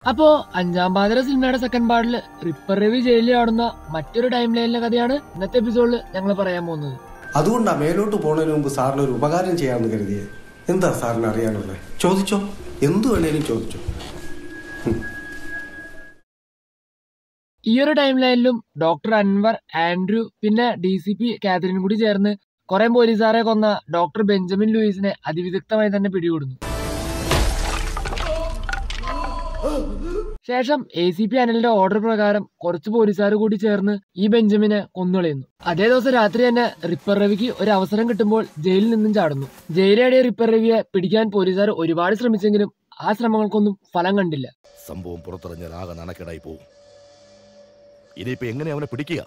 അപ്പോ അഞ്ചാം പാതിര സിനിമയുടെ സെക്കൻഡ് പാർട്ടിൽ റിപ്പർ രവി ജയിലിൽ ആടുന്ന മറ്റൊരു ടൈം ലൈനിലെ കഥയാണ് ഇന്നത്തെ എപ്പിസോഡിൽ ഞങ്ങൾ പറയാൻ പോകുന്നത് അതുകൊണ്ടാ മേലോട്ട് പോണതിന് മുമ്പ് സാറിന് ഒരു ഉപകാരം ചെയ്യാമെന്ന് കരുതിയേ എന്താ സാറിന് അറിയാനുള്ളത് ചോദിച്ചോ എന്തു വേണേലും ചോദിച്ചോ ഈ ഒരു ടൈം ലൈനിലും ഡോക്ടർ അൻവർ ആൻഡ്രു പിന്നെ ഡി സി പി കാതറിൻ കൂടി ചേർന്ന് കുറെ പോലീസുകാരെ കൊന്ന ഡോക്ടർ ബെഞ്ചമിൻ ലൂയിസിനെ അതിവിദഗ്ധമായി തന്നെ പിടികൂടുന്നു ശേഷം എ സി പി അനിലിന്റെ ഓർഡർ പ്രകാരം കുറച്ച് പോലീസുകാർ കൂടി ചേർന്ന് ഈ ബെഞ്ചമിനെ കൊന്നുകളയുന്നു അതേ ദിവസം രാത്രി തന്നെ റിപ്പർ രവിക്ക് ഒരു അവസരം കിട്ടുമ്പോൾ ജയിലിൽ നിന്നും ചാടുന്നു ജയിലേടിയ റിപ്പർ രവിയെ പിടിക്കാൻ പോലീസുകാർ ഒരുപാട് ശ്രമിച്ചെങ്കിലും ആ ശ്രമങ്ങൾക്കൊന്നും ഫലം കണ്ടില്ല സംഭവം പുറത്തറിഞ്ഞാൽ ആകെ നാണക്കേടായി പോവും ഇനിയിപ്പോ എങ്ങനെ അവനെ പിടിക്കുക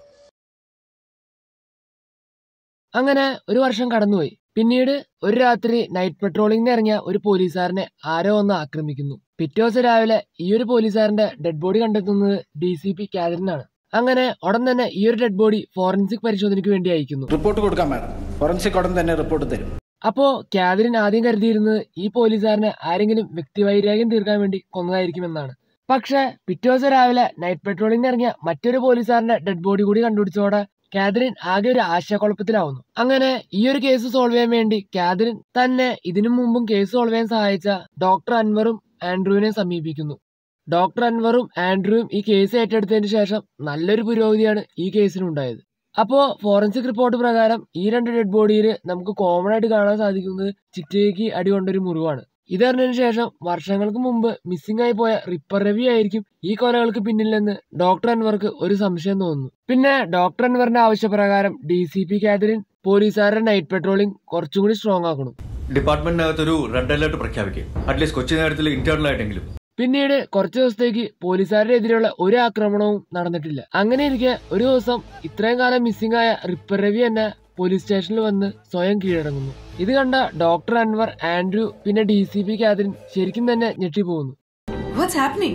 അങ്ങനെ ഒരു വർഷം കടന്നുപോയി പിന്നീട് ഒരു രാത്രി നൈറ്റ് പെട്രോളിംഗിന് ഇറങ്ങിയ ഒരു പോലീസുകാരനെ ആരോ ഒന്ന് ആക്രമിക്കുന്നു പിറ്റേ ദിവസം രാവിലെ ഈ ഒരു പോലീസുകാരന്റെ ഡെഡ് ബോഡി കണ്ടെത്തുന്നത് ഡി സി പി കാതറിനാണ് അങ്ങനെ ഉടൻ തന്നെ ഈ ഒരു ഡെഡ് ബോഡി ഫോറൻസിക് പരിശോധനയ്ക്ക് വേണ്ടി അയക്കുന്നു റിപ്പോർട്ട് കൊടുക്കാം മാഡം ഫോറൻസിക് ഉടൻ തന്നെ റിപ്പോർട്ട് തരും അപ്പോ കാതറിൻ ആദ്യം കരുതിയിരുന്നത് ഈ പോലീസുകാരനെ ആരെങ്കിലും വ്യക്തിവൈരാഗ്യം തീർക്കാൻ വേണ്ടി കൊന്നതായിരിക്കുമെന്നാണ് പക്ഷെ പിറ്റേ ദിവസം രാവിലെ നൈറ്റ് പെട്രോളിംഗിന് ഇറങ്ങിയ മറ്റൊരു പോലീസുകാരന്റെ ഡെഡ് ബോഡി കൂടി കണ്ടുപിടിച്ചതോടെ കാതറിൻ ആകെ ഒരു ആശയക്കുഴപ്പത്തിലാവുന്നു അങ്ങനെ ഈ ഒരു കേസ് സോൾവ് ചെയ്യാൻ വേണ്ടി കാതറിൻ തന്നെ ഇതിനു മുമ്പും കേസ് സോൾവ് ചെയ്യാൻ സഹായിച്ച ഡോക്ടർ അൻവറും ആൻഡ്രൂവിനെ സമീപിക്കുന്നു ഡോക്ടർ അൻവറും ആൻഡ്രൂവും ഈ കേസ് ഏറ്റെടുത്തതിന് ശേഷം നല്ലൊരു പുരോഗതിയാണ് ഈ കേസിനുണ്ടായത് അപ്പോ ഫോറൻസിക് റിപ്പോർട്ട് പ്രകാരം ഈ രണ്ട് ഡെഡ് ബോഡിയിൽ നമുക്ക് കോമൺ ആയിട്ട് കാണാൻ സാധിക്കുന്നത് ചിറ്റയ്ക്ക് അടികൊണ്ടൊരു മുറിവാണ് ഇതറിഞ്ഞതിന് ശേഷം വർഷങ്ങൾക്ക് മുമ്പ് മിസ്സിംഗ് ആയി പോയ റിപ്പർ രവി ആയിരിക്കും ഈ കൊലകൾക്ക് പിന്നിലെന്ന് ഡോക്ടർ അൻവർക്ക് ഒരു സംശയം തോന്നുന്നു പിന്നെ ഡോക്ടർ അൻവറിന്റെ ആവശ്യപ്രകാരം ഡി സി പി കാതറിൻ പോലീസുകാരുടെ നൈറ്റ് പെട്രോളിംഗ് കുറച്ചും കൂടി സ്ട്രോങ് ആക്കണം ഡിപ്പാർട്ട്മെന്റിനകത്ത് ഒരു റെഡ് അലർട്ട് പ്രഖ്യാപിക്കും അറ്റ്ലീസ്റ്റ് കൊച്ചി നേരത്തിൽ ഇന്റേണൽ ആയിട്ടെങ്കിലും പിന്നീട് കുറച്ച് ദിവസത്തേക്ക് പോലീസുകാരുടെ എതിരെയുള്ള ഒരു ആക്രമണവും നടന്നിട്ടില്ല അങ്ങനെ ഇരിക്കെ ഒരു ദിവസം ഇത്രയും കാലം മിസ്സിംഗ് ആയ റിപ്പർ രവി തന്നെ പോലീസ് സ്റ്റേഷനിൽ വന്ന് സ്വയം കീഴടങ്ങുന്നു ഇത് കണ്ട ഡോക്ടർ അൻവർ ആൻഡ്രു പിന്നെ ഡി സി പി കാതറിൻ ശരിക്കും തന്നെ ഞെട്ടിപ്പോകുന്നു What's happening?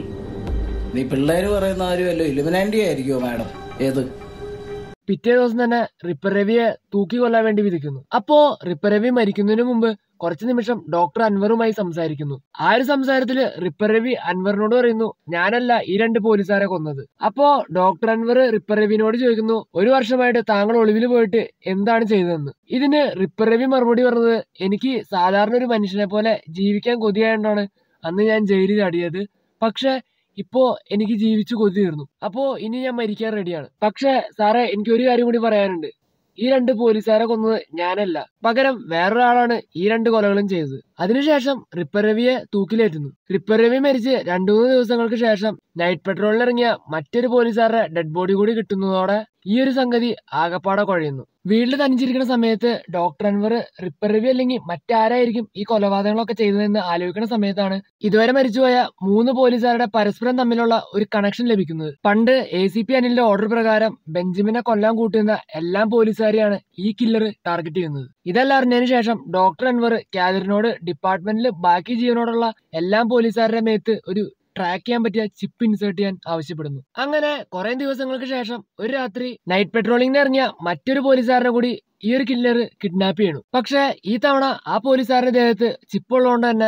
നീ പിള്ളേര് പറയുന്ന കാര്യമല്ലോ ഇലുമിനാൻഡി ആയിരിക്കുമോ മാഡം ഏത് പിറ്റേ ദിവസം തന്നെ റിപ്പർ രവിയെ തൂക്കി കൊല്ലാൻ വേണ്ടി വിധിക്കുന്നു അപ്പോ റിപ്പർ രവി മരിക്കുന്നതിന് മുമ്പ് കുറച്ചു നിമിഷം ഡോക്ടർ അൻവറുമായി സംസാരിക്കുന്നു ആ ഒരു സംസാരത്തില് റിപ്പർ രവി അൻവറിനോട് പറയുന്നു ഞാനല്ല ഈ രണ്ട് പോലീസുകാരെ കൊന്നത് അപ്പോ ഡോക്ടർ അൻവർ റിപ്പർ രവിനോട് ചോദിക്കുന്നു ഒരു വർഷമായിട്ട് താങ്കൾ ഒളിവിൽ പോയിട്ട് എന്താണ് ചെയ്തതെന്ന് ഇതിന് റിപ്പർ രവി മറുപടി പറഞ്ഞത് എനിക്ക് സാധാരണ ഒരു മനുഷ്യനെ പോലെ ജീവിക്കാൻ കൊതിയായതുകൊണ്ടാണ് അന്ന് ഞാൻ ജയിലിൽ അടിയത് പക്ഷെ ഇപ്പോ എനിക്ക് ജീവിച്ചു കൊതി തീർന്നു അപ്പോ ഇനി ഞാൻ മരിക്കാൻ റെഡിയാണ് പക്ഷെ സാറേ എനിക്ക് ഒരു കാര്യം കൂടി പറയാനുണ്ട് ഈ രണ്ട് പോലീസുകാരെ കൊന്നത് ഞാനല്ല പകരം വേറൊരാളാണ് ഈ രണ്ട് കൊലകളും ചെയ്തത് അതിനുശേഷം റിപ്പർ രവിയെ തൂക്കിലേറ്റുന്നു റിപ്പർ രവി മരിച്ച് രണ്ടു മൂന്ന് ദിവസങ്ങൾക്ക് ശേഷം നൈറ്റ് പെട്രോളിൽ ഇറങ്ങിയ മറ്റൊരു പോലീസുകാരുടെ ഡെഡ് ബോഡി കൂടി കിട്ടുന്നതോടെ ഈ ഒരു സംഗതി ആകപ്പാടെ കുഴയുന്നു വീട്ടിൽ തനിച്ചിരിക്കുന്ന സമയത്ത് ഡോക്ടർ അൻവർ റിപ്പർ രവി അല്ലെങ്കിൽ മറ്റാരായിരിക്കും ഈ കൊലപാതകങ്ങളൊക്കെ ചെയ്തതെന്ന് ആലോചിക്കുന്ന സമയത്താണ് ഇതുവരെ മരിച്ചുപോയ മൂന്ന് പോലീസുകാരുടെ പരസ്പരം തമ്മിലുള്ള ഒരു കണക്ഷൻ ലഭിക്കുന്നത് പണ്ട് എ സി പി അനിലിന്റെ ഓർഡർ പ്രകാരം ബെഞ്ചമിനെ കൊല്ലാൻ കൂട്ടുന്ന എല്ലാ പോലീസുകാരെയാണ് ഈ കില്ലർ ടാർഗറ്റ് ചെയ്യുന്നത് ഇതെല്ലാം അറിഞ്ഞതിന് ശേഷം ഡോക്ടർ അൻവർ കാതറിനോട് ഡിപ്പാർട്ട്മെന്റിൽ ബാക്കി ജീവനോടുള്ള എല്ലാ പോലീസുകാരുടെ മേത്ത് ഒരു ട്രാക്ക് ചെയ്യാൻ പറ്റിയ ചിപ്പ് ഇൻസേർട്ട് ചെയ്യാൻ ആവശ്യപ്പെടുന്നു അങ്ങനെ കുറെ ദിവസങ്ങൾക്ക് ശേഷം ഒരു രാത്രി നൈറ്റ് പെട്രോളിംഗിന് ഇറങ്ങിയ മറ്റൊരു പോലീസുകാരനെ കൂടി ഈ ഒരു കില്ലർ കിഡ്നാപ്പ് ചെയ്യണു പക്ഷെ ഈ തവണ ആ പോലീസുകാരുടെ ദേഹത്ത് ചിപ്പ് ഉള്ളതുകൊണ്ട് തന്നെ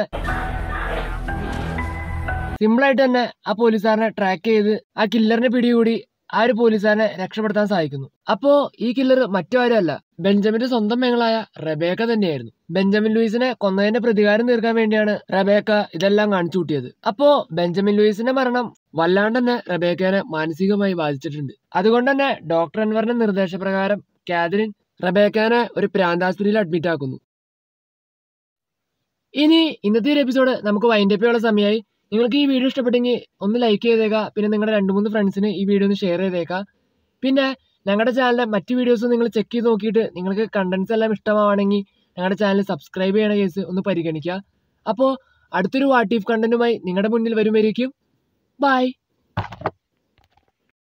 സിമ്പിൾ ആയിട്ട് തന്നെ ആ പോലീസുകാരനെ ട്രാക്ക് ചെയ്ത് ആ കില്ലറിനെ പിടികൂടി ആ ഒരു പോലീസുകാരനെ രക്ഷപ്പെടുത്താൻ സാധിക്കുന്നു അപ്പോ ഈ കില്ലർ മറ്റാരുമല്ല ബെഞ്ചമിന്റെ സ്വന്തം മകളായ റബേക്ക തന്നെയായിരുന്നു ബെഞ്ചമിൻ ലൂയിസിനെ കൊന്നതിന്റെ പ്രതികാരം തീർക്കാൻ വേണ്ടിയാണ് റബേക്ക ഇതെല്ലാം കാണിച്ചു കൂട്ടിയത് അപ്പോ ബെഞ്ചമിൻ ലൂയിസിന്റെ മരണം വല്ലാണ്ട് തന്നെ റബേക്കനെ മാനസികമായി ബാധിച്ചിട്ടുണ്ട് അതുകൊണ്ട് തന്നെ ഡോക്ടർ അൻവറിന്റെ നിർദ്ദേശപ്രകാരം കാതറിൻ റബേക്കാനെ ഒരു പ്രാന്താസ്പത്രിയിൽ അഡ്മിറ്റ് ആക്കുന്നു ഇനി ഇന്നത്തെ ഒരു എപ്പിസോഡ് നമുക്ക് വൈൻഡപ്പ് ചെയ്യാനുള്ള സമയമായി നിങ്ങൾക്ക് ഈ വീഡിയോ ഇഷ്ടപ്പെട്ടെങ്കിൽ ഒന്ന് ലൈക്ക് ചെയ്തേക്കുക പിന്നെ നിങ്ങളുടെ രണ്ട് മൂന്ന് ഫ്രണ്ട്സിന് ഈ വീഡിയോ ഒന്ന് ഷെയർ ചെയ്തേക്കുക പിന്നെ ഞങ്ങളുടെ ചാനലിലെ മറ്റ് വീഡിയോസ് നിങ്ങൾ ചെക്ക് ചെയ്ത് നോക്കിയിട്ട് നിങ്ങൾക്ക് കണ്ടന്റ്സ് എല്ലാം ഇഷ്ടമാണെങ്കിൽ ഞങ്ങളുടെ ചാനൽ സബ്സ്ക്രൈബ് ചെയ്യണ കേസ് ഒന്ന് പരിഗണിക്കുക അപ്പോൾ അടുത്തൊരു വാട്ട് ഈഫ് കണ്ടന്റുമായി നിങ്ങളുടെ മുന്നിൽ വരുമായിരിക്കും ബൈ